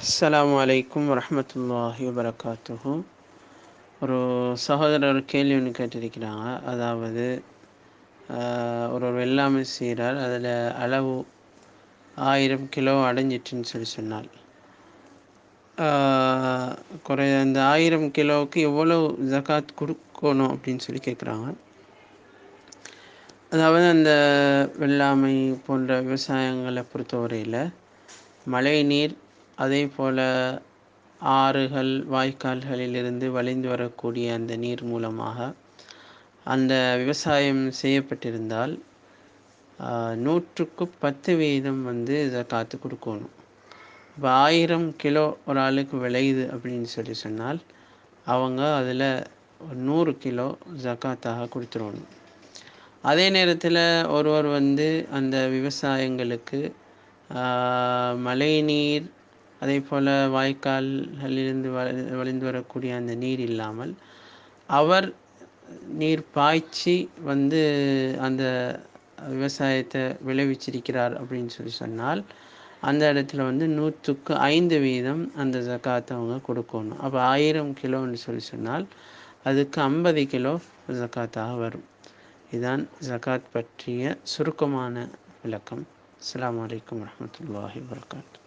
அஸ்ஸலாமு அலைக்கும் வரஹ்மத்துல்லாஹி வபரகாத்துஹு ஒரு சகோதரர் ஒரு கேள்வி ஒன்று கேட்டிருக்கிறாங்க அதாவது ஆஹ், ஒரு வெள்ளாமை செய்கிறார் அதில் அளவு ஆயிரம் கிலோ அடைஞ்சிட்டுன்னு சொல்லி சொன்னால் ஆஹ், குறை அந்த ஆயிரம் கிலோவுக்கு எவ்வளோ ஜகாத் கொடுக்கணும் அப்படின்னு சொல்லி கேட்குறாங்க அதாவது அந்த வெள்ளாமை போன்ற விவசாயங்களை பொறுத்தவரையில் மழை நீர் அதே போல் ஆறுகள் வாய்க்கால்களிலிருந்து வழிந்து வரக்கூடிய அந்த நீர் மூலமாக அந்த விவசாயம் செய்யப்பட்டிருந்தால் ஆஹ், நூற்றுக்கு பத்து வீதம் வந்து ஜகாத்து கொடுக்கணும் இப்போ ஆயிரம் கிலோ ஒரு ஆளுக்கு விளையுது அப்படின்னு சொல்லி சொன்னால் அவங்க அதில் நூறு கிலோ ஜகாத்தாக கொடுத்துடணும் அதே நேரத்தில் ஒருவர் வந்து அந்த விவசாயங்களுக்கு ஆஹ், மழை நீர் அதே போல் வாய்க்கால்களிலிருந்து வ- வழிந்து வரக்கூடிய அந்த நீர் இல்லாமல் அவர் நீர் பாய்ச்சி வந்து அந்த விவசாயத்தை விளைவிச்சிருக்கிறார் அப்படின்னு சொல்லி சொன்னால் அந்த இடத்துல வந்து நூற்றுக்கு ஐந்து வீதம் அந்த ஜக்காத்தை அவங்க கொடுக்கணும் அப்போ ஆயிரம் கிலோன்னு சொல்லி சொன்னால் அதுக்கு ஐம்பது கிலோ ஜக்காத்தாக வரும் இதுதான் ஜகாத் பற்றிய சுருக்கமான விளக்கம் அஸ்ஸலாமு அலைக்கும் வரஹ்மத்துல்லாஹி வபரகாத்துஹு